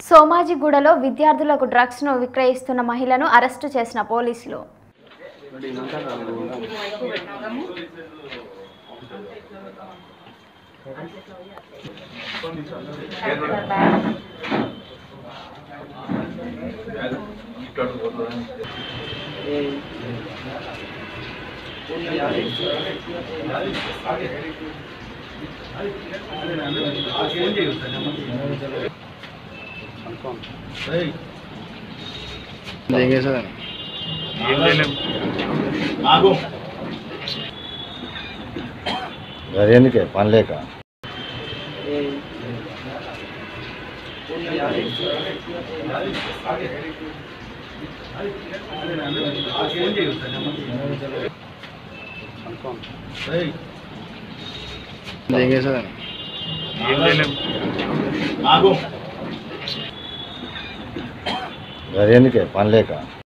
సోమాజిగూడలో విద్యార్థులకు డ్రగ్స్ ను విక్రయిస్తున్న మహిళను అరెస్టు చేసిన పోలీసులు ఏం చేశారు ఎందుకే పని లేక ఏం చేశారు ఎందుకే పని లేక